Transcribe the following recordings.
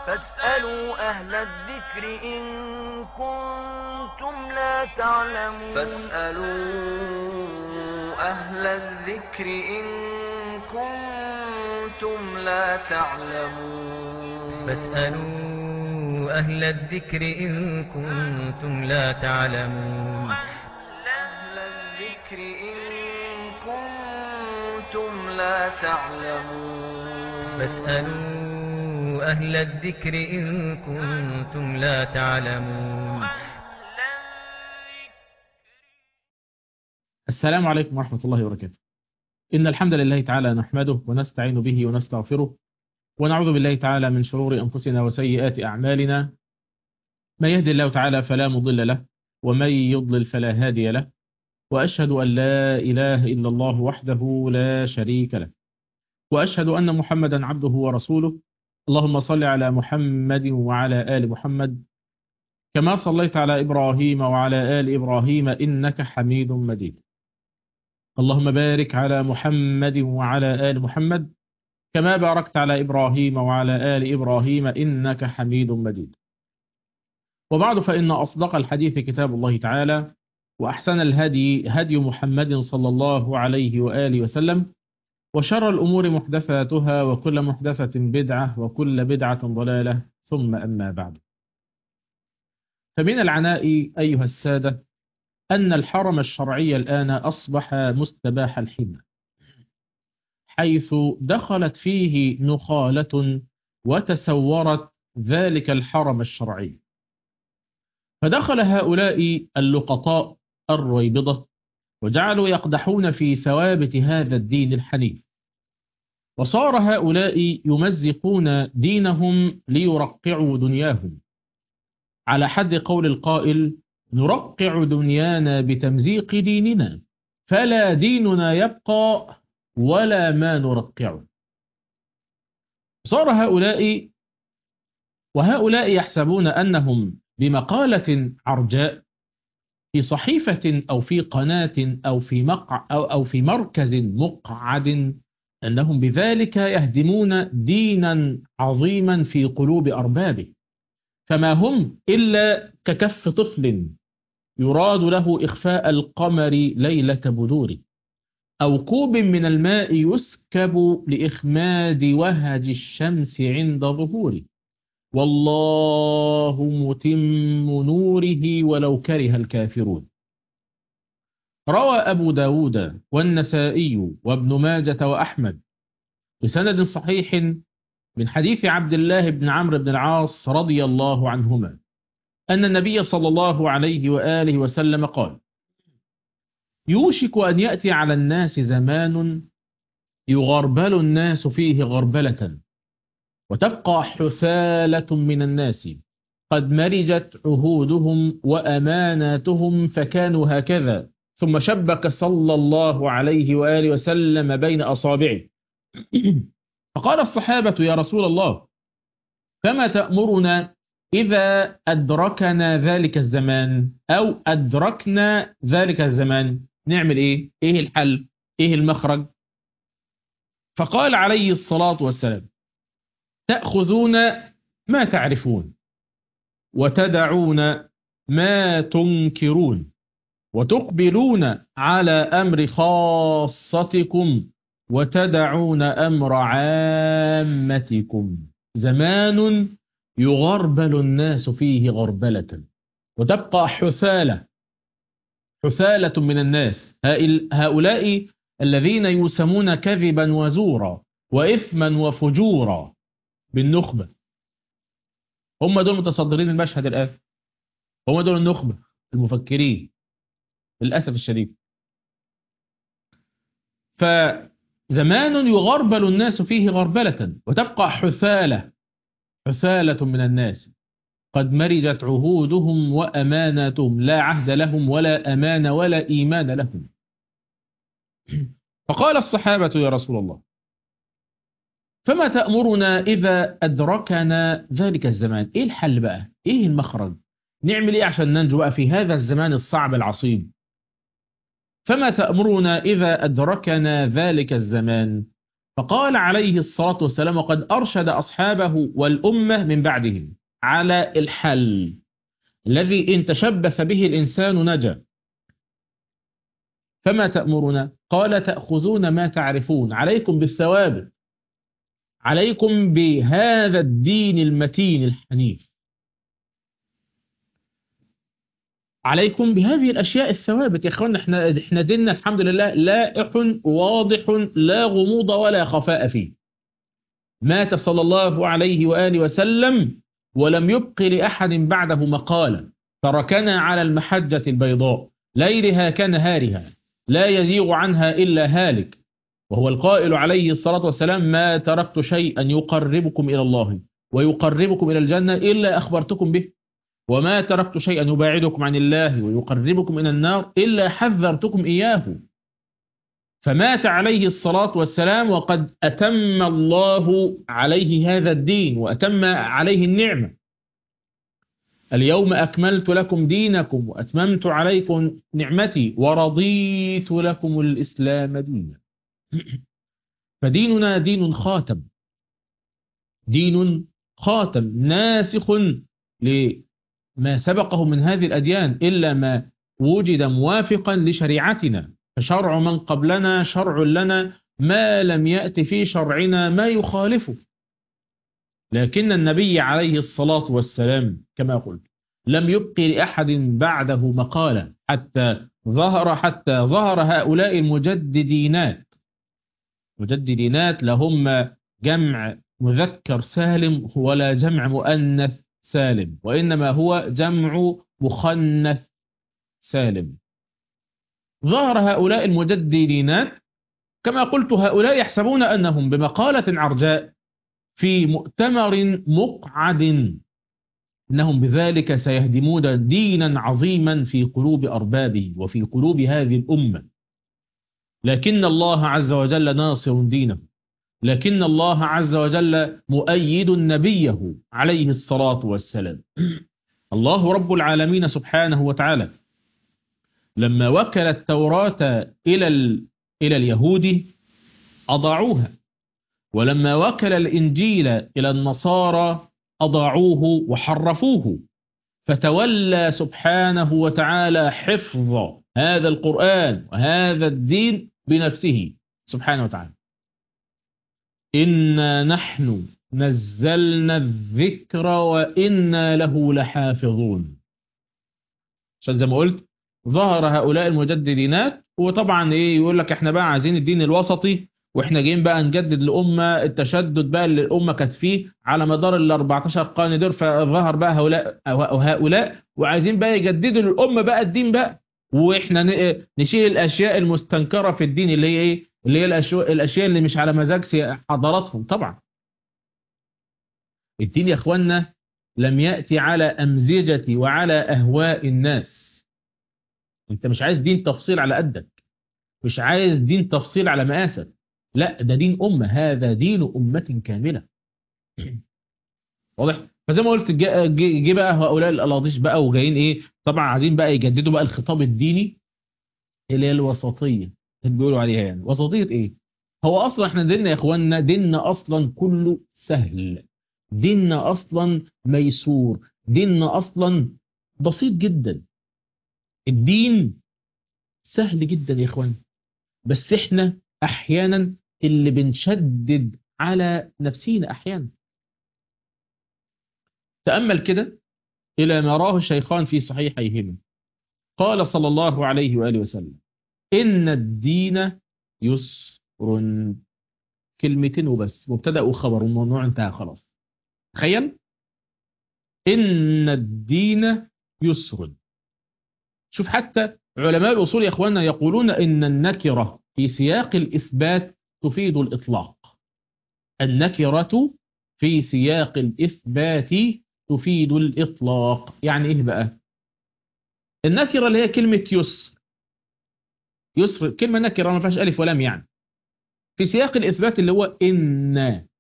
فاسألوا أهل الذكر إن كنتم لا تعلمون فاسألوا أهل الذكر إن كنتم لا تعلمون فاسألوا أهل الذكر إن كنتم لا تعلمون أهل الذكر إن كنتم لا تعلمون فاسألوا أهل الذكر إن كنتم لا تعلمون السلام عليكم ورحمة الله وبركاته إن الحمد لله تعالى نحمده ونستعين به ونستغفره ونعوذ بالله تعالى من شرور أنفسنا وسيئات أعمالنا من يهدي الله تعالى فلا مضل له ومن يضلل فلا هادي له وأشهد أن لا إله إلا الله وحده لا شريك له وأشهد أن محمدا عبده ورسوله اللهم صل على محمد وعلى آل محمد كما صليت على إبراهيم وعلى آل إبراهيم إنك حميد مجيد اللهم بارك على محمد وعلى آل محمد كما باركت على إبراهيم وعلى آل إبراهيم إنك حميد مجيد وبعد فإن أصدق الحديث كتاب الله تعالى وأحسن الهدي هدي محمد صلى الله عليه وآله وسلم وشر الأمور محدثاتها وكل محدثة بدعة وكل بدعة ضلالة ثم أما بعد فمن العناء أيها السادة أن الحرم الشرعي الآن أصبح مستباح الحمى حيث دخلت فيه نخالة وتسورت ذلك الحرم الشرعي فدخل هؤلاء اللقطاء الرويبضة وجعلوا يقدحون في ثوابت هذا الدين الحنيف وصار هؤلاء يمزقون دينهم ليرقعوا دنياهم على حد قول القائل نرقع دنيانا بتمزيق ديننا فلا ديننا يبقى ولا ما نرقعه صار هؤلاء وهؤلاء يحسبون أنهم بمقالة عرجاء في صحيفة أو في قناة أو في مقع أو, أو في مركز مقعد أنهم بذلك يهدمون دينا عظيما في قلوب أربابه فما هم إلا ككف طفل يراد له إخفاء القمر ليلة بدور أو كوب من الماء يسكب لإخماد وهج الشمس عند ظهوره والله متم نوره ولو كره الكافرون روى أبو داود والنسائي وابن ماجة وأحمد بسند صحيح من حديث عبد الله بن عمرو بن العاص رضي الله عنهما أن النبي صلى الله عليه وآله وسلم قال يوشك أن يأتي على الناس زمان يغربل الناس فيه غربلة وتبقى حثالة من الناس قد مرجت عهودهم وأماناتهم فكانوا هكذا ثم شبك صلى الله عليه وآله وسلم بين أصابعه فقال الصحابة يا رسول الله كما تأمرنا إذا أدركنا ذلك الزمان أو أدركنا ذلك الزمان نعمل إيه؟ إيه الحل؟ إيه المخرج؟ فقال عليه الصلاة والسلام تأخذون ما تعرفون وتدعون ما تنكرون وتقبلون على أمر خاصتكم وتدعون أمر عامتكم زمان يغربل الناس فيه غربلة وتبقى حثالة حثالة من الناس هؤلاء الذين يسمون كذبا وزورا وإثما وفجورا بالنخبة هم دول متصدرين المشهد الآن هم دول النخبة المفكرين للأسف الشديد فزمان يغربل الناس فيه غربلة وتبقى حثالة حثالة من الناس قد مرجت عهودهم وأماناتهم لا عهد لهم ولا أمان ولا إيمان لهم فقال الصحابة يا رسول الله فما تأمرنا إذا أدركنا ذلك الزمان إيه الحل بقى إيه المخرج نعمل إيه عشان ننجو بقى في هذا الزمان الصعب العصيب فما تأمرنا إذا أدركنا ذلك الزمان فقال عليه الصلاة والسلام وقد أرشد أصحابه والأمة من بعدهم على الحل الذي إن تشبث به الإنسان نجا فما تأمرنا قال تأخذون ما تعرفون عليكم بالثوابت عليكم بهذا الدين المتين الحنيف عليكم بهذه الأشياء الثوابت يا أخوانا احنا, احنا ديننا الحمد لله لائح واضح لا غموض ولا خفاء فيه مات صلى الله عليه وآله وسلم ولم يبق لأحد بعده مقالا تركنا على المحجة البيضاء ليلها كنهارها لا يزيغ عنها إلا هالك وهو القائل عليه الصلاة والسلام ما تركت شيئا يقربكم إلى الله ويقربكم إلى الجنة إلا أخبرتكم به وما تركت شيئا يباعدكم عن الله ويقربكم من النار إلا حذرتكم إياه فمات عليه الصلاة والسلام وقد أتم الله عليه هذا الدين وأتم عليه النعمة اليوم أكملت لكم دينكم وأتممت عليكم نعمتي ورضيت لكم الإسلام دينا فديننا دين خاتم دين خاتم ناسخ لما سبقه من هذه الأديان إلا ما وجد موافقا لشريعتنا فشرع من قبلنا شرع لنا ما لم يأت في شرعنا ما يخالفه لكن النبي عليه الصلاة والسلام كما قلت لم يبق لأحد بعده مقالا حتى ظهر حتى ظهر هؤلاء المجددينات مجددينات لهم جمع مذكر سالم ولا جمع مؤنث سالم وإنما هو جمع مخنث سالم ظهر هؤلاء المجددينات كما قلت هؤلاء يحسبون أنهم بمقالة عرجاء في مؤتمر مقعد إنهم بذلك سيهدمون دينا عظيما في قلوب أربابه وفي قلوب هذه الأمة لكن الله عز وجل ناصر دينه لكن الله عز وجل مؤيد نبيه عليه الصلاة والسلام الله رب العالمين سبحانه وتعالى لما وكل التوراة إلى, إلى اليهود أضاعوها ولما وكل الإنجيل إلى النصارى أضاعوه وحرفوه فتولى سبحانه وتعالى حفظ هذا القرآن وهذا الدين بنفسه سبحانه وتعالى إنا نحن نزلنا الذكر وإنا له لحافظون عشان زي ما قلت ظهر هؤلاء المجددينات وطبعا ايه يقول لك احنا بقى عايزين الدين الوسطي واحنا جايين بقى نجدد الامه التشدد بقى اللي الامه كانت فيه على مدار ال 14 قرن دول فظهر بقى هؤلاء وهؤلاء وعايزين بقى يجددوا للامه بقى الدين بقى واحنا نشيل الاشياء المستنكره في الدين اللي هي ايه اللي هي الاشياء الاشياء اللي مش على مزاج حضاراتهم طبعا الدين يا اخوانا لم ياتي على امزجه وعلى اهواء الناس انت مش عايز دين تفصيل على قدك مش عايز دين تفصيل على مقاسك لا ده دين أمة هذا دين أمة كاملة واضح فزي ما قلت جه بقى هؤلاء الألاضيش بقى وجايين ايه طبعا عايزين بقى يجددوا بقى الخطاب الديني اللي هي الوسطية بيقولوا عليها يعني وسطية ايه هو اصلا احنا ديننا يا اخواننا ديننا اصلا كله سهل ديننا اصلا ميسور ديننا اصلا بسيط جدا الدين سهل جدا يا اخوان بس احنا احيانا اللي بنشدد على نفسينا احيانا تأمل كده إلى ما راه الشيخان في صحيحيهما قال صلى الله عليه وآله وسلم إن الدين يسر كلمتين وبس مبتدأ وخبر والموضوع انتهى خلاص تخيل إن الدين يسر شوف حتى علماء الأصول يا أخوانا يقولون إن النكرة في سياق الإثبات تفيد الإطلاق النكرة في سياق الإثبات تفيد الإطلاق يعني إيه بقى النكرة اللي هي كلمة يسر يسر كلمة نكرة ما فيهاش ألف ولام يعني في سياق الإثبات اللي هو إن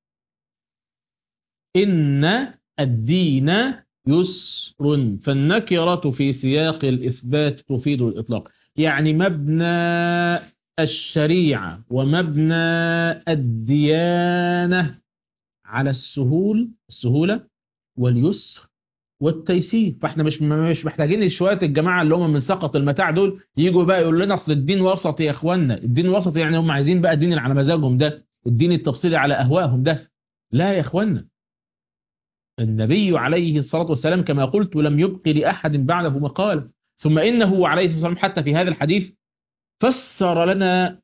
إن الدين يسر فالنكرة في سياق الإثبات تفيد الإطلاق يعني مبنى الشريعة ومبنى الديانة على السهول السهولة واليسر والتيسير فاحنا مش مش محتاجين شويه الجماعه اللي هم من سقط المتاع دول يجوا بقى يقولوا لنا اصل الدين وسط يا اخوانا الدين وسط يعني هم عايزين بقى الدين اللي على مزاجهم ده الدين التفصيلي على اهوائهم ده لا يا اخوانا النبي عليه الصلاه والسلام كما قلت لم يبق لاحد بعده مقال ثم انه عليه الصلاه والسلام حتى في هذا الحديث فسر لنا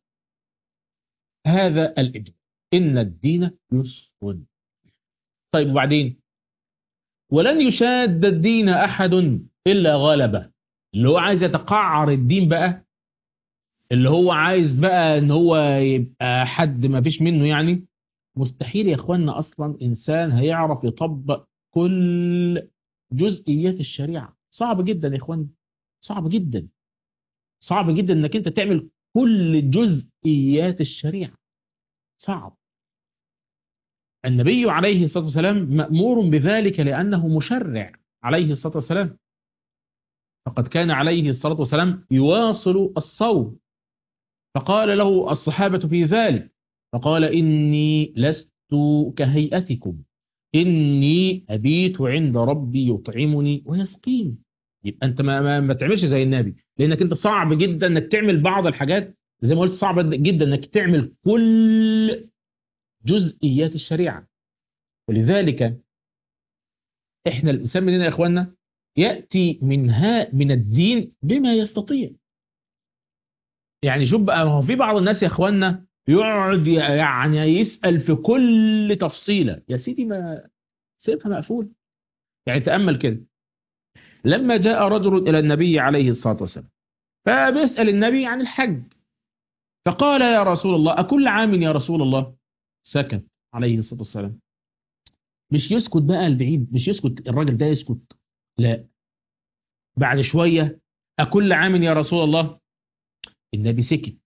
هذا الابن ان الدين يسر طيب وبعدين ولن يشاد الدين أحد إلا غلبه اللي هو عايز يتقعر الدين بقى اللي هو عايز بقى ان هو يبقى حد ما فيش منه يعني مستحيل يا اخوانا اصلا انسان هيعرف يطبق كل جزئيات الشريعة صعب جدا يا اخوانا صعب جدا صعب جدا انك انت تعمل كل جزئيات الشريعة صعب النبي عليه الصلاة والسلام مأمور بذلك لأنه مشرع عليه الصلاة والسلام فقد كان عليه الصلاة والسلام يواصل الصوم فقال له الصحابة في ذلك فقال إني لست كهيئتكم إني أبيت عند ربي يطعمني ويسقيني يبقى أنت ما, ما, ما تعملش زي النبي لأنك أنت صعب جدا أنك تعمل بعض الحاجات زي ما قلت صعب جدا أنك تعمل كل جزئيات الشريعة ولذلك احنا الإنسان مننا يا إخواننا يأتي منها من الدين بما يستطيع يعني شوف بقى هو في بعض الناس يا إخواننا يقعد يعني يسأل في كل تفصيلة يا سيدي ما سيبها مقفول يعني تأمل كده لما جاء رجل إلى النبي عليه الصلاة والسلام فبيسأل النبي عن الحج فقال يا رسول الله أكل عام يا رسول الله سكت عليه الصلاة والسلام مش يسكت بقى البعيد مش يسكت الراجل ده يسكت لا بعد شوية أكل عام يا رسول الله النبي سكت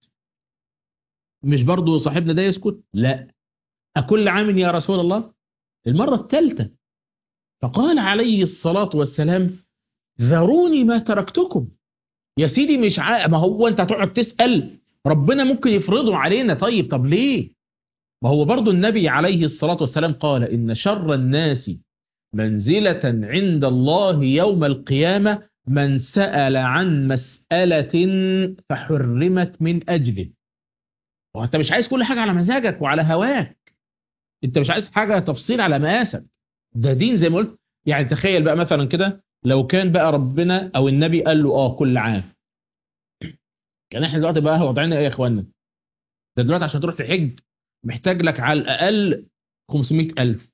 مش برضو صاحبنا ده يسكت لا أكل عام يا رسول الله المرة الثالثة فقال عليه الصلاة والسلام ذروني ما تركتكم يا سيدي مش عا... ما هو انت هتقعد تسأل ربنا ممكن يفرضه علينا طيب طب ليه ما هو برضو النبي عليه الصلاة والسلام قال إن شر الناس منزلة عند الله يوم القيامة من سأل عن مسألة فحرمت من أجله وانت مش عايز كل حاجة على مزاجك وعلى هواك انت مش عايز حاجة تفصيل على مقاسك ده دين زي ما قلت يعني تخيل بقى مثلا كده لو كان بقى ربنا او النبي قال له اه كل عام كان احنا دلوقتي بقى وضعنا ايه يا اخوانا ده دلوقتي عشان تروح تحج محتاج لك على الأقل 500 ألف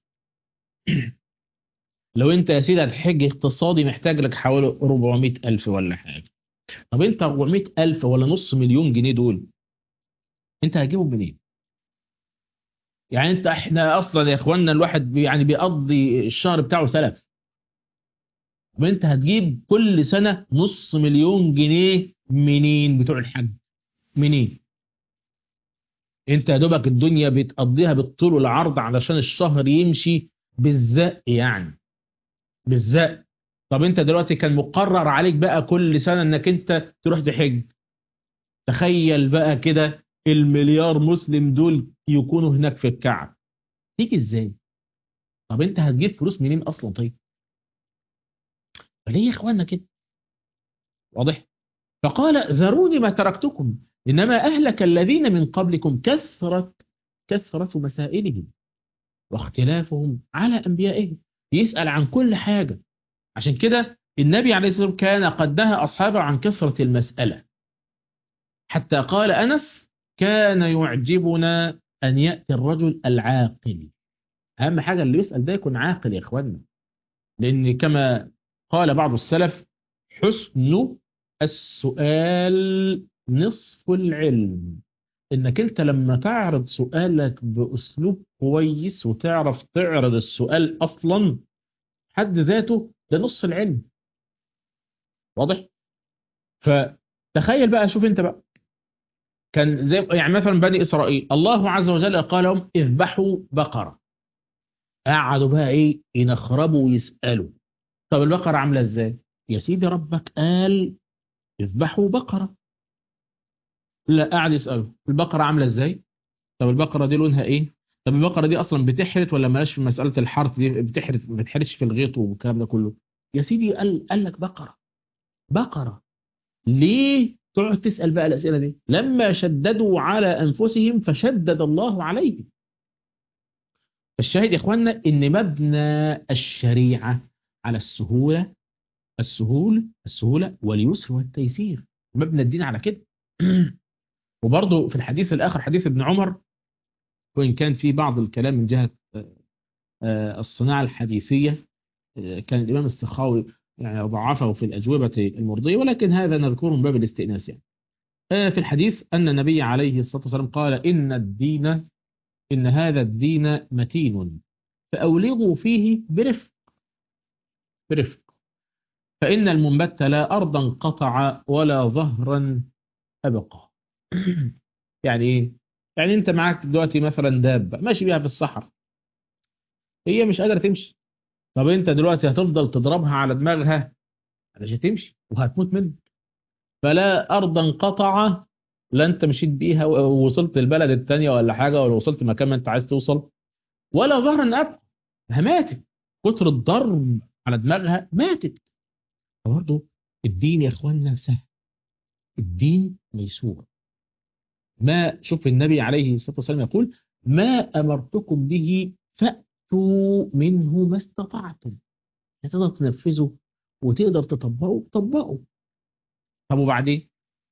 لو انت يا سيدي هتحج اقتصادي محتاج لك حوالي 400 ألف ولا حاجة طب انت 400 ألف ولا نص مليون جنيه دول انت هتجيبهم منين يعني انت احنا اصلا يا اخوانا الواحد يعني بيقضي الشهر بتاعه سلف طب انت هتجيب كل سنة نص مليون جنيه منين بتوع الحج منين انت يا دوبك الدنيا بتقضيها بالطول والعرض علشان الشهر يمشي بالزق يعني بالزق طب انت دلوقتي كان مقرر عليك بقى كل سنة انك انت تروح تحج تخيل بقى كده المليار مسلم دول يكونوا هناك في الكعب تيجي ازاي طب انت هتجيب فلوس منين اصلا طيب فليه يا اخوانا كده واضح فقال ذروني ما تركتكم إنما أهلك الذين من قبلكم كثرت كثرة مسائلهم واختلافهم على أنبيائهم يسأل عن كل حاجة عشان كده النبي عليه الصلاة والسلام كان قد نهى أصحابه عن كثرة المسألة حتى قال أنس كان يعجبنا أن يأتي الرجل العاقل أهم حاجة اللي يسأل ده يكون عاقل يا إخواننا لأن كما قال بعض السلف حسن السؤال نصف العلم انك انت لما تعرض سؤالك باسلوب كويس وتعرف تعرض السؤال اصلا حد ذاته ده نص العلم واضح فتخيل بقى شوف انت بقى كان زي يعني مثلا بني اسرائيل الله عز وجل قال لهم اذبحوا بقره قعدوا بقى ايه ينخربوا ويسالوا طب البقره عامله ازاي يا سيدي ربك قال اذبحوا بقره لا قاعد يسأله البقرة عاملة ازاي طب البقرة دي لونها ايه طب البقرة دي اصلا بتحرت ولا مالهاش في مسألة الحرث دي بتحرت ما بتحرتش في الغيط والكلام ده كله يا سيدي قال قال لك بقرة بقرة ليه تقعد تسأل بقى الأسئلة دي لما شددوا على أنفسهم فشدد الله عليهم الشاهد يا اخوانا ان مبنى الشريعة على السهولة السهول السهولة واليسر والتيسير مبنى الدين على كده وبرضه في الحديث الآخر حديث ابن عمر وإن كان في بعض الكلام من جهة الصناعة الحديثية كان الإمام السخاوي يعني ضعفه في الأجوبة المرضية ولكن هذا نذكره من باب الاستئناس يعني في الحديث أن النبي عليه الصلاة والسلام قال إن الدين إن هذا الدين متين فأولغوا فيه برفق برفق فإن المنبت لا أرضا قطع ولا ظهرا أبقى يعني إيه؟ يعني أنت معاك دلوقتي مثلا دابة ماشي بيها في الصحراء هي مش قادرة تمشي طب أنت دلوقتي هتفضل تضربها على دماغها مش هتمشي وهتموت منك فلا أرضا قطع لا أنت مشيت بيها ووصلت البلد التانية ولا حاجة ولا وصلت مكان ما أنت عايز توصل ولا ظهرا أبقى ماتت كتر الضرب على دماغها ماتت فبرضه الدين يا اخوانا سهل الدين ميسور ما شوف النبي عليه الصلاة والسلام يقول ما أمرتكم به فأتوا منه ما استطعتم تقدر تنفذه وتقدر تطبقه طبقه طب وبعدين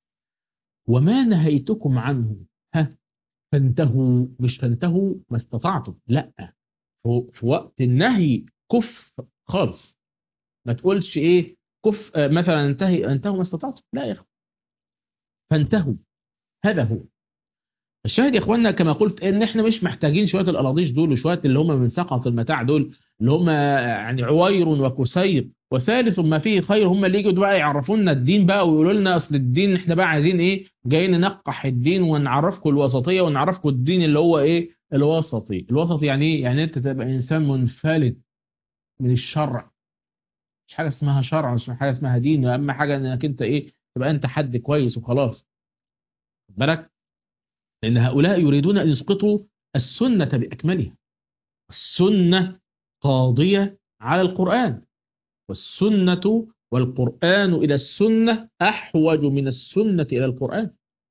وما نهيتكم عنه ها فانتهوا مش فانتهوا ما استطعتم لا في وقت النهي كف خالص ما تقولش ايه كف مثلا انتهي انتهوا ما استطعتم لا يا اخوان فانتهوا هذا هو الشاهد يا اخواننا كما قلت ان احنا مش محتاجين شويه الاراضيش دول وشويه اللي هم من سقط المتاع دول اللي هم يعني عوير وكسير وثالث ما فيه خير هم اللي يجوا بقى يعرفونا الدين بقى ويقولوا لنا اصل الدين احنا بقى عايزين ايه جايين ننقح الدين ونعرفكم الوسطيه ونعرفكم الدين اللي هو ايه الوسطي الوسطي يعني ايه يعني انت تبقى انسان منفلت من الشرع مش حاجه اسمها شرع مش حاجه اسمها دين اهم حاجه انك انت ايه تبقى انت حد كويس وخلاص بالك لان هؤلاء يريدون ان يسقطوا السنه باكملها السنه قاضيه على القران والسنه والقران الى السنه احوج من السنه الى القران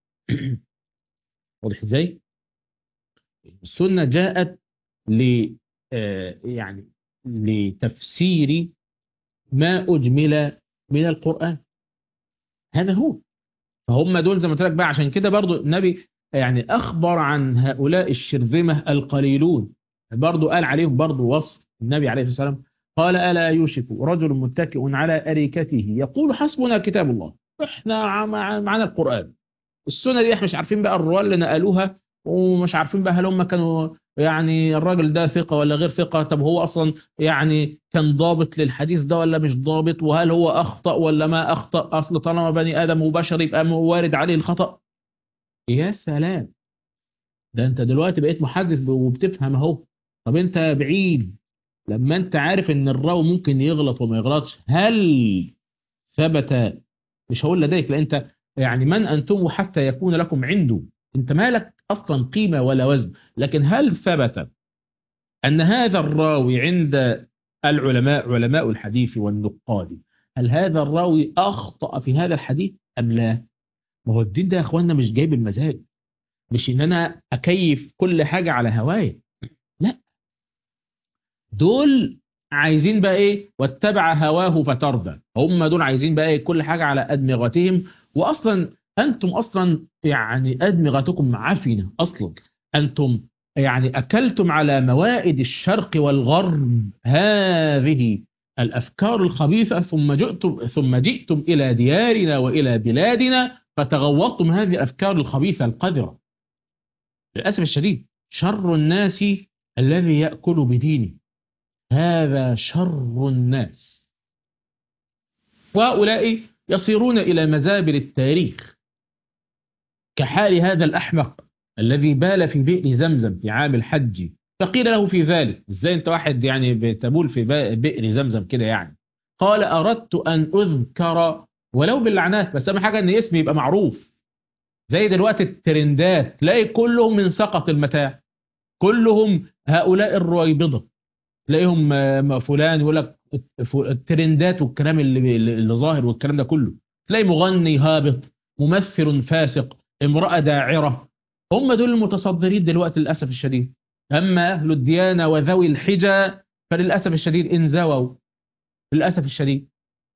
واضح ازاي السنه جاءت ل يعني لتفسير ما أجمل من القرآن هذا هو فهم دول زي ما قلت لك بقى عشان كده برضو النبي يعني أخبر عن هؤلاء الشرذمة القليلون برضو قال عليهم برضو وصف النبي عليه الصلاة والسلام قال ألا يوشك رجل متكئ على أريكته يقول حسبنا كتاب الله احنا معنا القرآن السنة دي احنا مش عارفين بقى الرواة اللي نقلوها ومش عارفين بقى هل هم كانوا يعني الراجل ده ثقة ولا غير ثقة طب هو أصلا يعني كان ضابط للحديث ده ولا مش ضابط وهل هو أخطأ ولا ما أخطأ أصل طالما بني آدم وبشر يبقى وارد عليه الخطأ يا سلام ده أنت دلوقتي بقيت محدث وبتفهم أهو طب أنت بعيد لما أنت عارف إن الراوي ممكن يغلط وما يغلطش هل ثبت مش هقول لديك لأن أنت يعني من أنتم حتى يكون لكم عنده أنت مالك أصلا قيمة ولا وزن لكن هل ثبت أن هذا الراوي عند العلماء علماء الحديث والنقاد هل هذا الراوي أخطأ في هذا الحديث أم لا ما هو الدين ده يا أخوانا مش جايب المزاج مش إن أنا أكيف كل حاجة على هواي لا دول عايزين بقى إيه واتبع هواه فترضى هم دول عايزين بقى إيه كل حاجة على أدمغتهم وأصلا أنتم أصلا يعني أدمغتكم عفنة أصلا أنتم يعني أكلتم على موائد الشرق والغرب هذه الأفكار الخبيثة ثم جئتم, ثم جئتم إلى ديارنا وإلى بلادنا فتغوطتم هذه الأفكار الخبيثة القذرة للأسف الشديد شر الناس الذي يأكل بدينه هذا شر الناس وهؤلاء يصيرون إلى مزابل التاريخ كحال هذا الأحمق الذي بال في بئر زمزم في عام الحج فقيل له في ذلك ازاي انت واحد يعني بتبول في بئر زمزم كده يعني قال أردت أن أذكر ولو باللعنات بس أهم حاجة أن اسمي يبقى معروف زي دلوقتي الترندات تلاقي كلهم من سقط المتاع كلهم هؤلاء الرويبضة تلاقيهم آه، فلان يقول لك الترندات والكلام اللي, اللي ظاهر والكلام ده كله تلاقي مغني هابط ممثل فاسق امرأة داعرة هم دول المتصدرين دلوقتي للأسف الشديد أما أهل الديانة وذوي الحجة فللأسف الشديد انزووا للأسف الشديد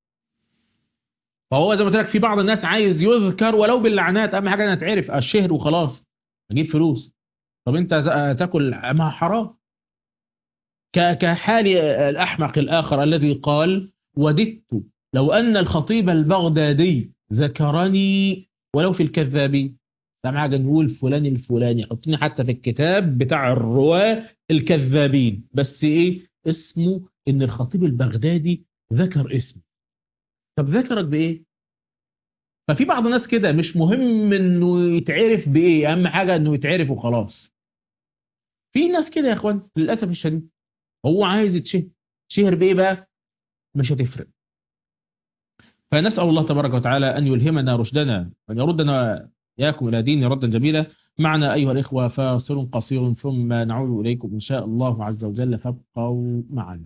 فهو زي ما قلت لك في بعض الناس عايز يذكر ولو باللعنات أهم حاجة أنا أتعرف الشهر وخلاص أجيب فلوس طب أنت تاكل ما حرام ك- كحال الأحمق الآخر الذي قال وددت لو أن الخطيب البغدادي ذكرني ولو في الكذابين سامع حاجه نقول فلان الفلاني حطني حتى في الكتاب بتاع الرواه الكذابين بس ايه اسمه ان الخطيب البغدادي ذكر اسمي طب ذكرك بايه ففي بعض الناس كده مش مهم انه يتعرف بايه اهم حاجه انه يتعرف وخلاص في ناس كده يا اخوان للاسف الشديد هو عايز يتشهر شهر بايه بقى مش هتفرق فنسال الله تبارك وتعالى ان يلهمنا رشدنا وان يردنا إياكم إلى دين ردا جميلا معنا أيها الإخوة فاصل قصير ثم نعود إليكم إن شاء الله عز وجل فابقوا معنا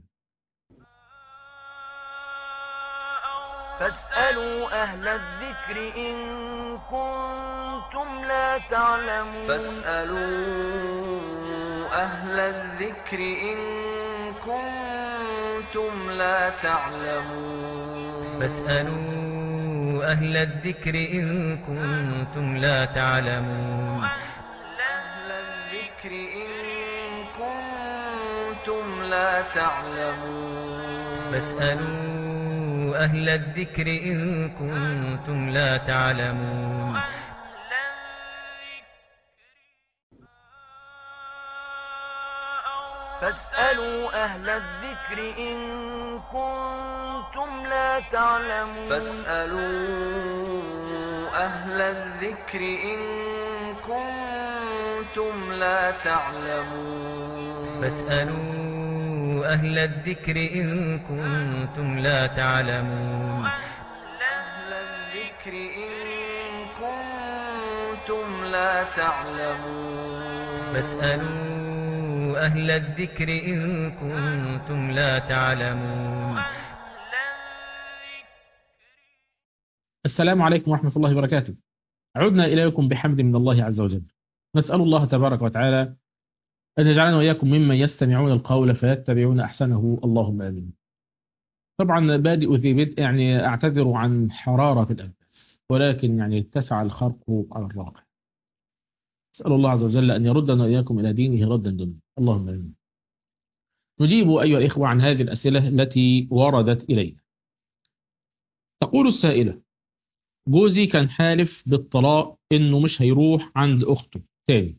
فاسألوا أهل الذكر إن كنتم لا تعلمون فاسألوا أهل الذكر إن كنتم لا تعلمون فاسألوا أهل الذكر إن كنتم لا تعلمون أهل الذكر إن كنتم لا تعلمون فاسألوا أهل الذكر إن كنتم لا تعلمون فاسألوا أهل الذكر إن كنتم لا تعلمون فاسألوا أهل الذكر إن كنتم لا تعلمون فاسألوا أهل الذكر إن كنتم لا تعلمون أهل الذكر إن كنتم لا تعلمون فاسألوا أهل الذكر إن كنتم لا تعلمون السلام عليكم ورحمة الله وبركاته عدنا إليكم بحمد من الله عز وجل نسأل الله تبارك وتعالى أن يجعلنا وإياكم ممن يستمعون القول فيتبعون أحسنه اللهم آمين طبعا بادئ ذي بدء يعني أعتذر عن حرارة الأنفاس ولكن يعني اتسع الخرق على الراقع أسأل الله عز وجل أن يردنا وإياكم إلى دينه ردا دنا اللهم آمين نجيب أيها الإخوة عن هذه الأسئلة التي وردت إلينا تقول السائلة جوزي كان حالف بالطلاق إنه مش هيروح عند أخته تاني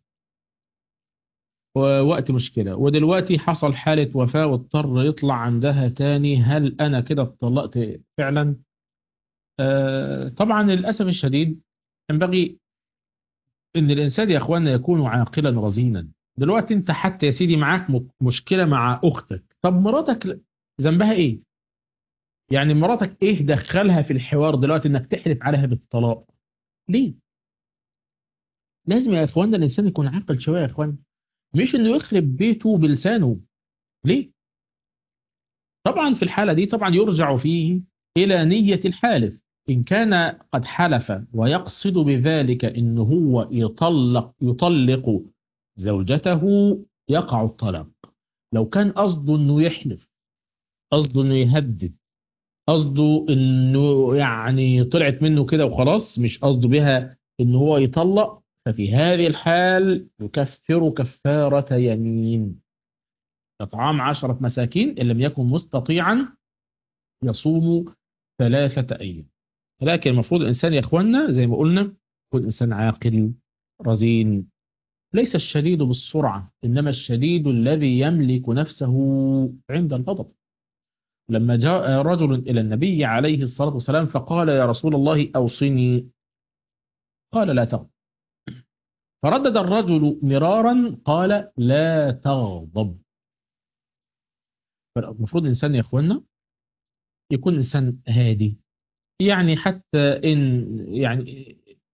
ووقت مشكلة ودلوقتي حصل حالة وفاة واضطر يطلع عندها تاني هل أنا كده اتطلقت فعلا آه طبعا للأسف الشديد ينبغي ان الانسان يا اخوانا يكون عاقلا رزينا دلوقتي انت حتى يا سيدي معاك مشكلة مع اختك طب مراتك ذنبها ايه يعني مراتك ايه دخلها في الحوار دلوقتي انك تحلف عليها بالطلاق ليه لازم يا اخوانا الانسان يكون عاقل شوية يا اخوانا مش انه يخرب بيته بلسانه ليه طبعا في الحالة دي طبعا يرجع فيه الى نية الحالف إن كان قد حلف ويقصد بذلك إن هو يطلق يطلق زوجته يقع الطلاق لو كان قصده إنه يحلف قصده إنه يهدد قصده إنه يعني طلعت منه كده وخلاص مش قصده بها إن هو يطلق ففي هذه الحال يكفر كفارة يمين إطعام عشرة مساكين إن لم يكن مستطيعا يصوم ثلاثة أيام لكن المفروض الإنسان يا إخواننا زي ما قلنا يكون إنسان عاقل رزين ليس الشديد بالسرعة إنما الشديد الذي يملك نفسه عند الغضب لما جاء رجل إلى النبي عليه الصلاة والسلام فقال يا رسول الله أوصني قال لا تغضب فردد الرجل مرارا قال لا تغضب فالمفروض الإنسان يا إخواننا يكون إنسان هادي يعني حتى إن يعني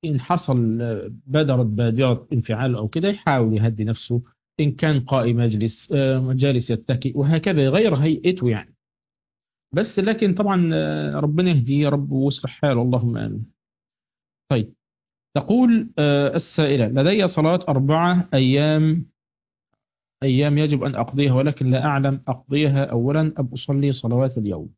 إن حصل آه، بادرت بادرة انفعال أو كده يحاول يهدي نفسه إن كان قائم مجلس آه، جالس يتكئ وهكذا يغير هيئته يعني بس لكن طبعا آه، ربنا يهديه يا رب ويصلح حاله اللهم آمين طيب تقول آه، السائلة لدي صلاة أربعة أيام أيام يجب أن أقضيها ولكن لا أعلم أقضيها أولا أم أصلي صلوات اليوم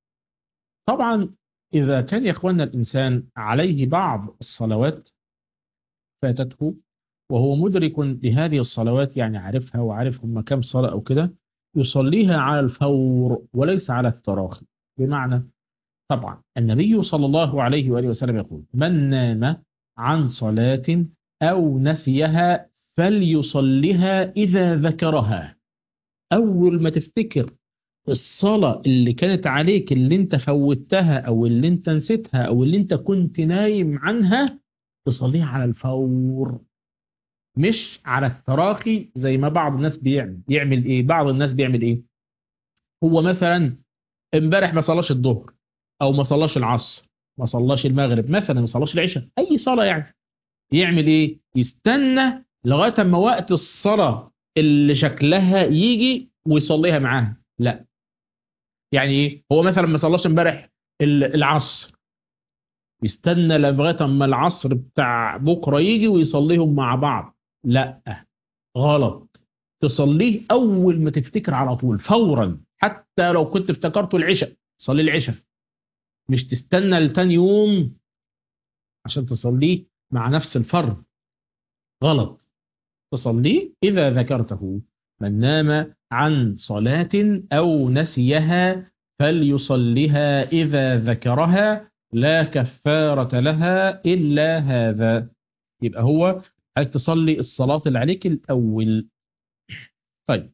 طبعا إذا كان يا إخواننا الإنسان عليه بعض الصلوات فاتته وهو مدرك لهذه الصلوات يعني عارفها وعارف هم كم صلاة أو كده يصليها على الفور وليس على التراخي بمعنى طبعا النبي صلى الله عليه وآله وسلم يقول من نام عن صلاة أو نسيها فليصلها إذا ذكرها أول ما تفتكر الصلاة اللي كانت عليك اللي انت فوتها أو اللي انت نسيتها أو اللي انت كنت نايم عنها تصليها على الفور مش على التراخي زي ما بعض الناس بيعمل يعمل ايه بعض الناس بيعمل ايه هو مثلا امبارح ما صلاش الظهر او ما صلاش العصر ما صلاش المغرب مثلا ما صلاش العشاء اي صلاة يعني يعمل ايه يستنى لغاية ما وقت الصلاة اللي شكلها يجي ويصليها معاها لا يعني ايه هو مثلا ما صلاش امبارح ال- العصر يستنى لغاية ما العصر بتاع بكرة يجي ويصليهم مع بعض لا غلط تصليه أول ما تفتكر على طول فورا حتى لو كنت افتكرته العشاء صلي العشاء مش تستنى لتاني يوم عشان تصليه مع نفس الفرد غلط تصليه إذا ذكرته من نام عن صلاة أو نسيها فليصليها إذا ذكرها لا كفارة لها إلا هذا يبقى هو عايز تصلي الصلاة اللي عليك الأول طيب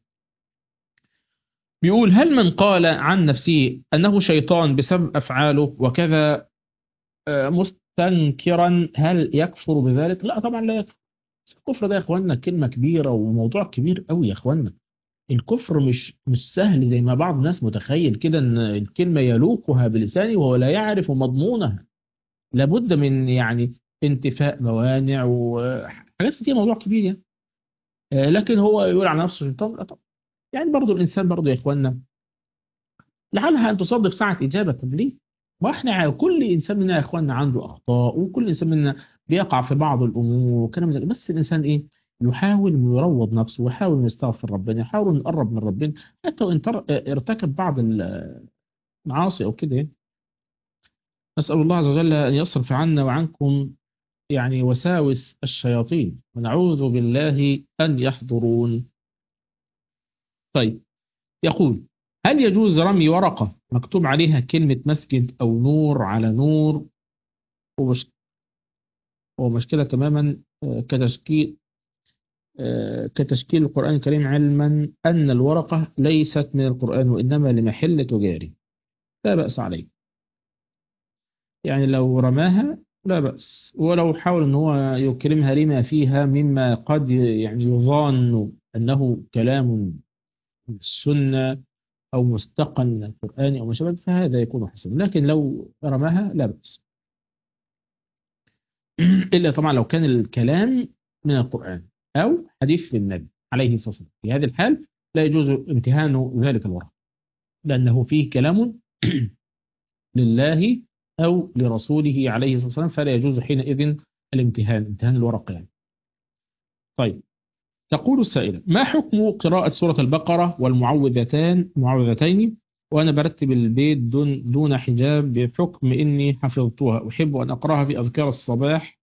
بيقول هل من قال عن نفسه أنه شيطان بسبب أفعاله وكذا آه، مستنكرا هل يكفر بذلك لا طبعا لا يكفر بس الكفر ده يا اخوانا كلمة كبيرة وموضوع كبير قوي يا اخوانا الكفر مش مش سهل زي ما بعض الناس متخيل كده ان الكلمة يلوقها بلسانه وهو لا يعرف مضمونها لابد من يعني انتفاء موانع وحاجات كتير موضوع كبير يعني آه، لكن هو يقول على نفسه شيطان لا طبعا يعني برضو الانسان برضو يا اخوانا لعلها ان تصادف ساعة اجابة طب ليه؟ ما احنا ع- كل انسان منا يا اخوانا عنده اخطاء وكل انسان منا بيقع في بعض الامور وكلام زي كده. بس الانسان ايه؟ يحاول انه يروض نفسه ويحاول انه يستغفر ربنا يحاول انه يقرب من ربنا حتى وان تر- ارتكب بعض المعاصي او كده يعني. نسأل الله عز وجل أن يصرف عنا وعنكم يعني وساوس الشياطين ونعوذ بالله أن يحضرون طيب يقول هل يجوز رمي ورقة مكتوب عليها كلمة مسجد أو نور على نور ومش ومشكلة تماما آه، كتشكيل آه، كتشكيل القرآن الكريم علما أن الورقة ليست من القرآن وإنما لمحل تجاري لا بأس عليه يعني لو رماها لا بأس ولو حاول أن هو يكرمها لما فيها مما قد يعني يظن أنه كلام من السنة أو مستقى من القرآن أو ما شابه فهذا يكون حسنا لكن لو رماها لا بأس إلا طبعا لو كان الكلام من القرآن أو حديث للنبي عليه الصلاة والسلام في هذه الحال لا يجوز امتهان ذلك الورق لأنه فيه كلام لله أو لرسوله عليه الصلاة والسلام فلا يجوز حينئذ الامتهان امتهان الورق يعني طيب تقول السائلة ما حكم قراءة سورة البقرة والمعوذتان معوذتين وأنا برتب البيت دون, دون حجاب بحكم إني حفظتها أحب أن أقرأها في أذكار الصباح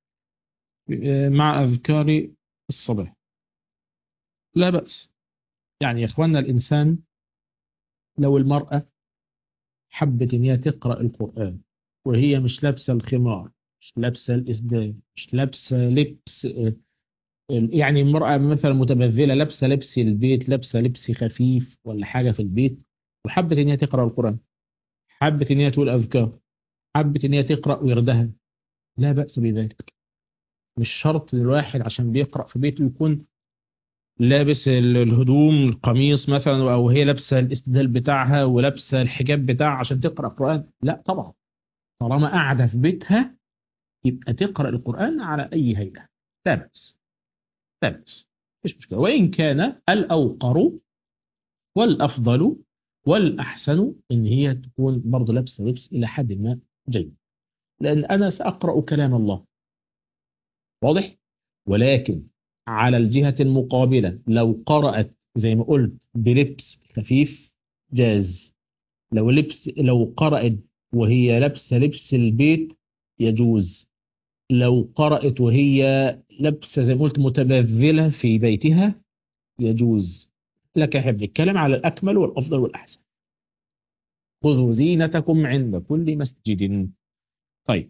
مع أذكار الصباح لا بأس يعني يا إخواننا الإنسان لو المرأة حبت إن هي تقرأ القرآن وهي مش لابسة الخمار مش لابسة الإسدال مش لابسة لبس آه، يعني المرأة مثلا متبذلة لابسة لبس البيت لابسة لبس خفيف ولا حاجة في البيت وحبت إن هي تقرأ القرآن حبت إن هي تقول أذكار حبت إن هي تقرأ وردها لا بأس بذلك مش شرط الواحد عشان بيقرأ في بيته يكون لابس ال- الهدوم القميص مثلا أو هي لابسة الاستدلال بتاعها ولابسة الحجاب بتاعها عشان تقرأ قرآن لا طبعا طالما قاعدة في بيتها يبقى تقرأ القرآن على أي هيئة لا بأس لا بأس مش مشكلة وإن كان الأوقر والأفضل والأحسن إن هي تكون برضه لابسة لبس إلى حد ما جيد لأن أنا سأقرأ كلام الله واضح ولكن على الجهة المقابلة لو قرأت زي ما قلت بلبس خفيف جاز لو لبس لو قرأت وهي لابسة لبس البيت يجوز لو قرأت وهي لابسة زي ما قلت متبذلة في بيتها يجوز لكن احنا بنتكلم على الأكمل والأفضل والأحسن خذوا زينتكم عند كل مسجد طيب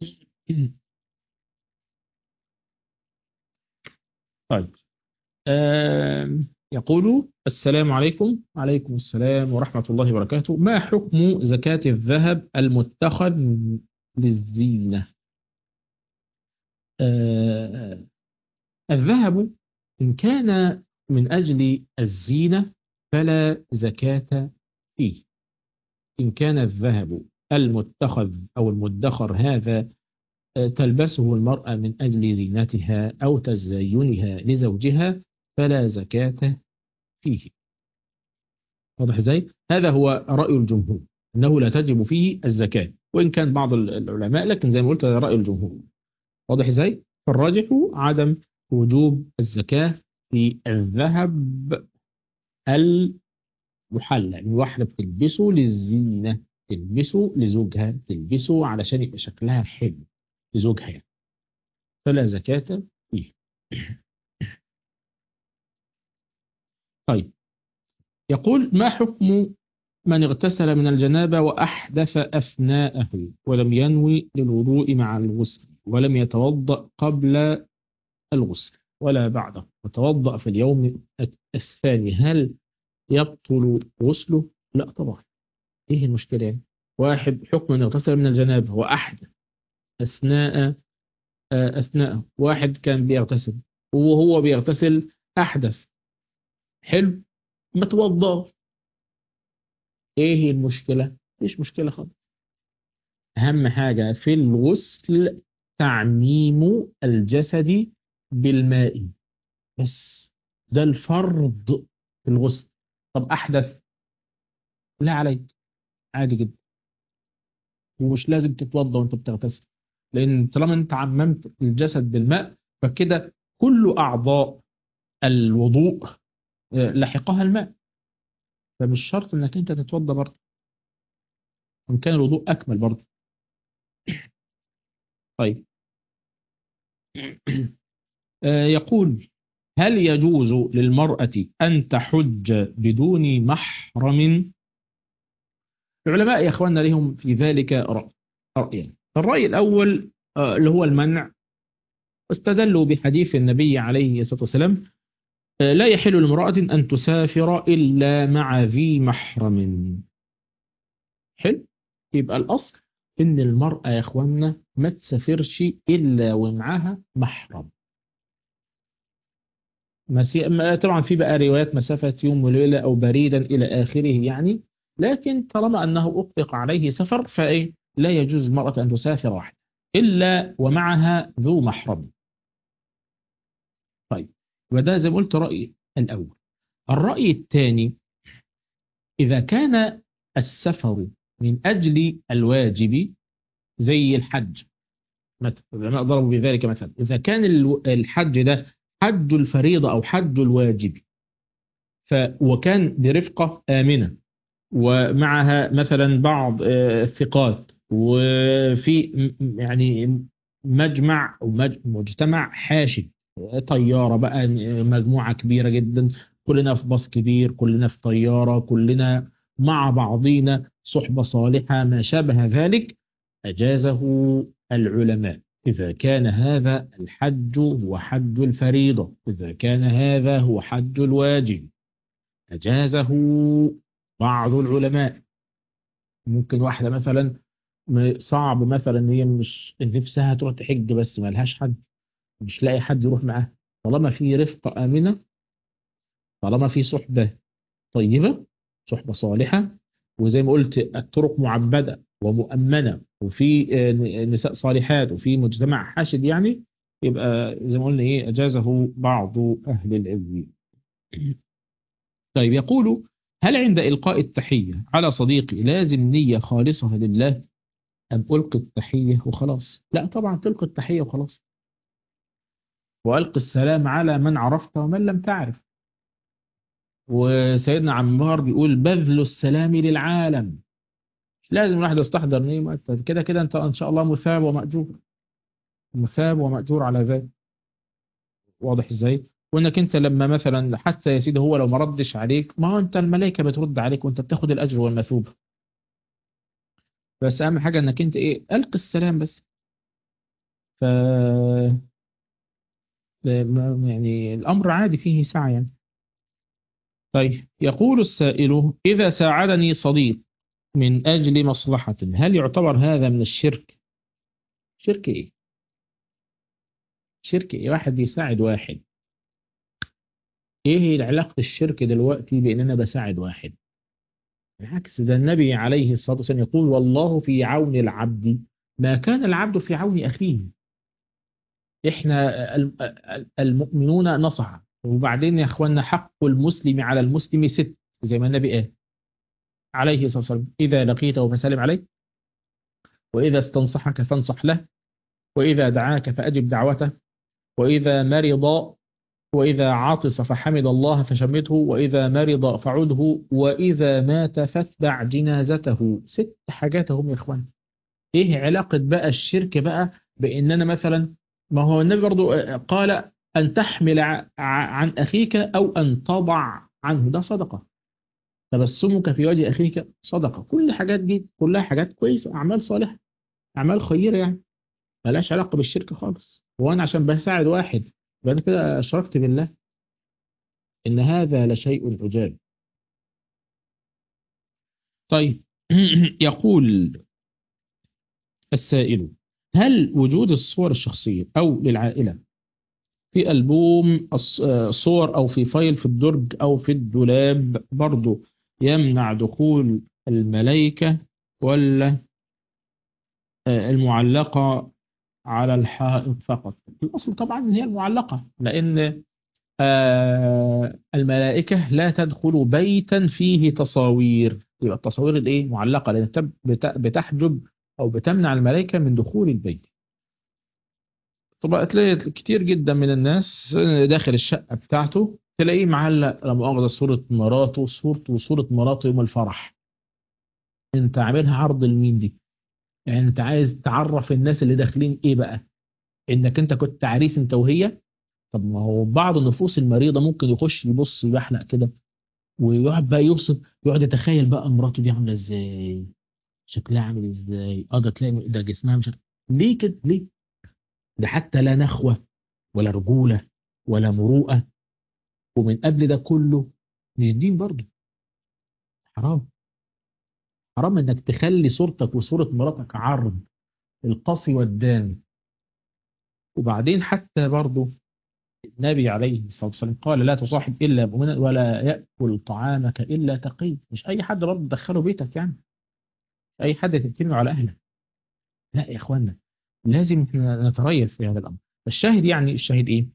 طيب آم، يقول السلام عليكم عليكم السلام ورحمة الله وبركاته ما حكم زكاة الذهب المتخذ للزينة آه، الذهب إن كان من أجل الزينة فلا زكاة فيه إن كان الذهب المتخذ أو المدخر هذا آه، تلبسه المرأة من أجل زينتها أو تزينها لزوجها فلا زكاة فيه واضح ازاي؟ هذا هو رأي الجمهور أنه لا تجب فيه الزكاة وإن كان بعض العلماء لكن زي ما قلت هذا رأي الجمهور واضح ازاي؟ فالراجح عدم وجوب الزكاة في الذهب المحلى يعني واحدة بتلبسه للزينة تلبسه لزوجها تلبسه علشان يبقى شكلها حلو لزوجها يعني. فلا زكاة فيه طيب يقول ما حكم من اغتسل من الجنابة وأحدث أثناءه ولم ينوي للوضوء مع الغسل ولم يتوضأ قبل الغسل ولا بعده وتوضأ في اليوم الثاني هل يبطل غسله؟ لا طبعا ايه المشكلة يعني؟ واحد حكم من اغتسل من الجنابة وأحدث أثناء أثناء واحد كان بيغتسل وهو بيغتسل أحدث حلو ما توضى ايه المشكلة مفيش مشكلة خالص اهم حاجة في الغسل تعميم الجسد بالماء بس ده الفرض في الغسل طب احدث لا عليك عادي جدا ومش لازم تتوضى وانت بتغتسل لان طالما انت عممت الجسد بالماء فكده كل اعضاء الوضوء لحقها الماء فمش شرط انك انت تتوضى برضه وان كان الوضوء اكمل برضه طيب يقول هل يجوز للمرأة أن تحج بدون محرم العلماء يا أخواننا لهم في ذلك رأي رأيين الرأي الأول اللي هو المنع واستدلوا بحديث النبي عليه الصلاة والسلام لا يحل لامرأة أن تسافر إلا مع ذي محرم حلو يبقى الأصل إن المرأة يا أخوانا ما تسافرش إلا ومعها محرم مسي... طبعا في بقى روايات مسافة يوم وليلة أو بريدا إلى آخره يعني لكن طالما أنه أطلق عليه سفر فإيه لا يجوز المرأة أن تسافر واحدة إلا ومعها ذو محرم طيب وده زي ما قلت رأي الأول الرأي الثاني إذا كان السفر من أجل الواجب زي الحج مثلا العلماء ضربوا بذلك مثلا إذا كان الحج ده حج الفريضة أو حج الواجب ف وكان برفقة آمنة ومعها مثلا بعض الثقات وفي يعني مجمع أو مجتمع حاشد طيارة بقى مجموعة كبيرة جدا كلنا في باص كبير كلنا في طيارة كلنا مع بعضينا صحبة صالحة ما شابه ذلك أجازه العلماء إذا كان هذا الحج هو حج الفريضة إذا كان هذا هو حج الواجب أجازه بعض العلماء ممكن واحدة مثلا صعب مثلا هي مش نفسها تروح تحج بس ما لهاش حد مش لاقي حد يروح معاه طالما في رفقة آمنة طالما في صحبة طيبة صحبة صالحة وزي ما قلت الطرق معبدة ومؤمنة وفي آه، نساء صالحات وفي مجتمع حاشد يعني يبقى زي ما قلنا ايه اجازه بعض اهل العلم طيب يقول هل عند إلقاء التحية على صديقي لازم نية خالصة لله أم ألقي التحية وخلاص لا طبعا تلقي التحية وخلاص وألقي السلام على من عرفت ومن لم تعرف وسيدنا عمار بيقول بذل السلام للعالم مش لازم الواحد يستحضر نية كده كده أنت إن شاء الله مثاب ومأجور مثاب ومأجور على ذلك واضح ازاي وانك انت لما مثلا حتى يا سيدي هو لو ما ردش عليك ما هو انت الملائكه بترد عليك وانت بتاخد الاجر والمثوبه بس اهم حاجه انك انت ايه القي السلام بس ف ما- يعني الامر عادي فيه سعه يعني طيب يقول السائل اذا ساعدني صديق من اجل مصلحه هل يعتبر هذا من الشرك شرك ايه شرك ايه واحد يساعد واحد ايه علاقة الشرك دلوقتي بان انا بساعد واحد بالعكس ده النبي عليه الصلاة والسلام يقول والله في عون العبد ما كان العبد في عون اخيه احنا ال- ال- المؤمنون نصح وبعدين يا اخوانا حق المسلم على المسلم ست زي ما النبي قال عليه الصلاة والسلام اذا لقيته فسلم عليه واذا استنصحك فانصح له واذا دعاك فاجب دعوته واذا مرض وإذا عطس فحمد الله فشمته وإذا مرض فعده وإذا مات فاتبع جنازته ست حاجات هم يا إخوان إيه علاقة بقى الشرك بقى بإن أنا مثلا ما هو النبي برضو قال أن تحمل ع- عن أخيك أو أن تضع عنه ده صدقة تبسمك في وجه أخيك صدقة كل حاجات دي كلها حاجات كويسة أعمال صالحة أعمال خيرة يعني ملهاش علاقة بالشرك خالص وأنا عشان بساعد واحد يبقى أنا كده أشركت بالله إن هذا لشيء عجاب طيب يقول السائل هل وجود الصور الشخصية أو للعائلة في ألبوم الص- آه، صور أو في فايل في الدرج أو في الدولاب برضو يمنع دخول الملائكة ولا آه، المعلقة على الحائط فقط الأصل طبعا هي المعلقة لأن آه، الملائكة لا تدخل بيتا فيه تصاوير يبقى التصاوير الايه معلقة لأن بت- بت- بتحجب أو بتمنع الملائكة من دخول البيت طبعا تلاقي كتير جدا من الناس داخل الشقة بتاعته تلاقيه معلق لا مؤاخذة صورة مراته صورته وصورة مراته يوم الفرح انت عاملها عرض لمين دي يعني انت عايز تعرف الناس اللي داخلين ايه بقى انك انت كنت عريس انت وهي طب ما هو بعض النفوس المريضة ممكن يخش يبص يحلق كده ويقعد بقى يوصف يقعد يتخيل بقى مراته دي عاملة ازاي شكلها عامل ازاي اه ده تلاقي ده جسمها مش عارف- ليه كده ليه ده حتى لا نخوة ولا رجولة ولا مروءة ومن قبل ده كله مش دين برضه حرام حرام انك تخلي صورتك وصورة مراتك عرض القاسي والداني وبعدين حتى برضه النبي عليه الصلاة والسلام قال لا تصاحب إلا مؤمنا ولا يأكل طعامك إلا تقي مش أي حد برضه تدخله بيتك يعني مش أي حد تتكلم على أهلك لا يا إخوانا لازم نتريث في هذا الأمر الشاهد يعني الشاهد إيه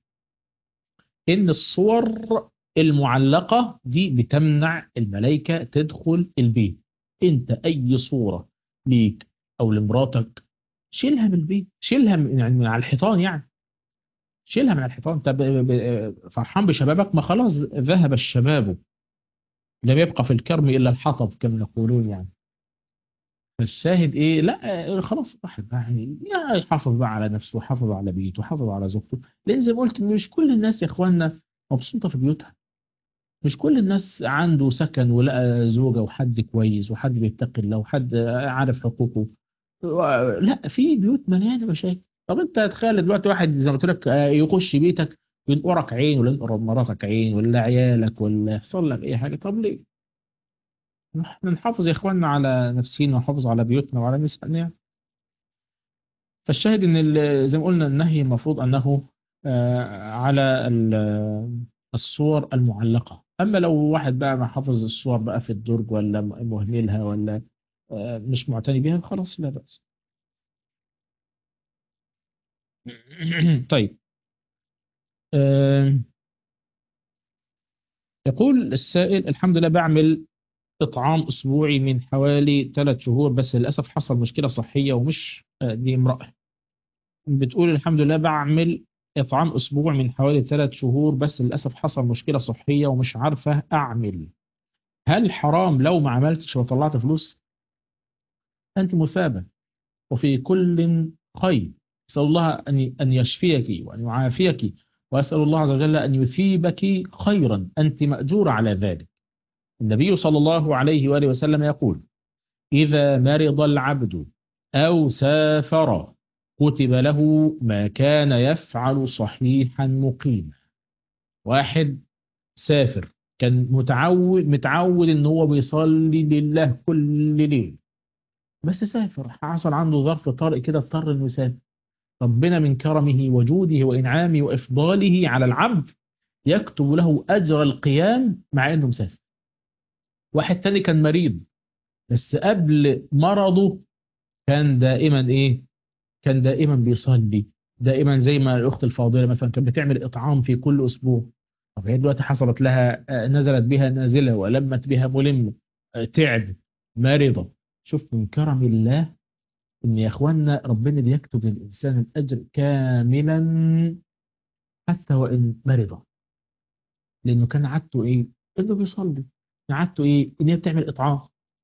إن الصور المعلقة دي بتمنع الملائكة تدخل البيت أنت أي صورة ليك أو لمراتك شيلها من البيت شيلها من, يعني من على الحيطان يعني شيلها من على الحيطان انت ب- ب- فرحان بشبابك ما خلاص ذهب الشباب لم يبقى في الكرم الا الحطب كما يقولون يعني فالشاهد ايه لا خلاص واحد بقى يعني يا يحافظ بقى على نفسه ويحافظ على بيته ويحافظ على زوجته لان زي ما قلت مش كل الناس يا اخواننا مبسوطه في بيوتها مش كل الناس عنده سكن ولقى زوجه وحد كويس وحد بيتقي الله وحد عارف حقوقه و- لا في بيوت مليانه مشاكل طب انت تخيل دلوقتي واحد زي ما قلت لك آه، يخش بيتك ينقرك عين ولا ينقر مراتك عين ولا عيالك ولا يحصل لك اي حاجه طب ليه؟ احنا نحافظ يا اخواننا على نفسينا ونحافظ على بيوتنا وعلى نسائنا يعني. فالشاهد ان ال- زي ما قلنا النهي المفروض انه آه، على ال- الصور المعلقه اما لو واحد بقى ما حافظ الصور بقى في الدرج ولا مهملها ولا آه، مش معتني بيها خلاص لا بأس طيب آم، يقول السائل الحمد لله بعمل إطعام أسبوعي من حوالي ثلاث شهور بس للأسف حصل مشكلة صحية ومش آه، دي امرأة بتقول الحمد لله بعمل إطعام أسبوع من حوالي ثلاث شهور بس للأسف حصل مشكلة صحية ومش عارفة أعمل هل حرام لو ما عملتش وطلعت فلوس أنت مثابة وفي كل خير أسأل الله أن أن يشفيك وأن يعافيك وأسأل الله عز وجل أن يثيبك خيرا أنت مأجورة على ذلك النبي صلى الله عليه وآله وسلم يقول إذا مرض العبد أو سافر كتب له ما كان يفعل صحيحا مقيما واحد سافر كان متعود متعود ان هو بيصلي لله كل ليل بس سافر حصل عنده ظرف طارئ كده اضطر انه يسافر ربنا من كرمه وجوده وانعامه وافضاله على العبد يكتب له اجر القيام مع انه مسافر واحد تاني كان مريض بس قبل مرضه كان دائما ايه كان دائما بيصلي دائما زي ما الاخت الفاضله مثلا كانت بتعمل اطعام في كل اسبوع طب هي دلوقتي حصلت لها آه، نزلت بها نازله ولمت بها ملم آه، تعب مرضه شوف من كرم الله ان يا اخوانا ربنا بيكتب للانسان الاجر كاملا حتى وان مرض لانه كان عادته ايه انه بيصلي كان عادته ايه ان هي بتعمل اطعام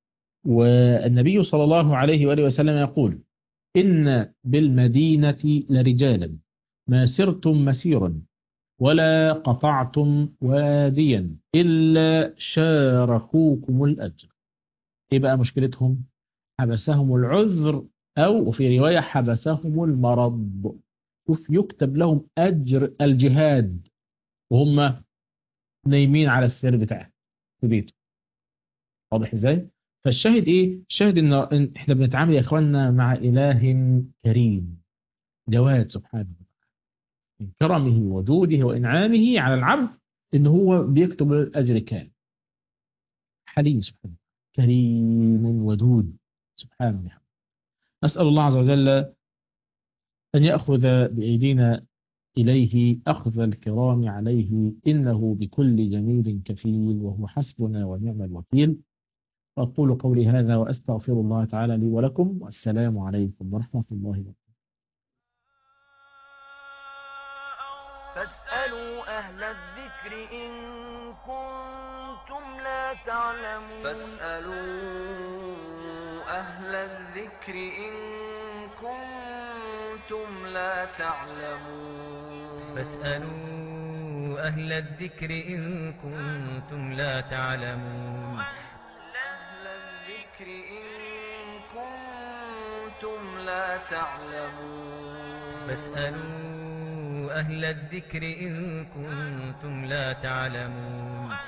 والنبي صلى الله عليه واله وسلم يقول ان بالمدينه لرجالا ما سرتم مسيرا ولا قطعتم واديا الا شاركوكم الاجر ايه بقى مشكلتهم حبسهم العذر او وفي روايه حبسهم المرض شوف يكتب لهم اجر الجهاد وهم نايمين على السرير بتاعه في بيته واضح ازاي فالشاهد ايه الشاهد ان إن احنا بنتعامل يا اخواننا مع اله كريم جواد سبحانه وتعالى من كرمه وجوده وانعامه على العبد ان هو بيكتب له الاجر كامل حليم سبحانه كريم ودود سبحانه وتعالى نسال الله عز وجل ان ياخذ بايدينا إليه أخذ الكرام عليه إنه بكل جميل كفيل وهو حسبنا ونعم الوكيل وأقول قولي هذا وأستغفر الله تعالى لي ولكم والسلام عليكم ورحمة الله وبركاته فاسألوا أهل الذكر إن كنتم لا تعلمون فاسألوا أهل الذكر إن كنتم لا تعلمون فاسألوا أهل الذكر إن كنتم لا تعلمون أهل الذكر إن كنتم لا تعلمون فاسألوا أهل الذكر إن كنتم لا تعلمون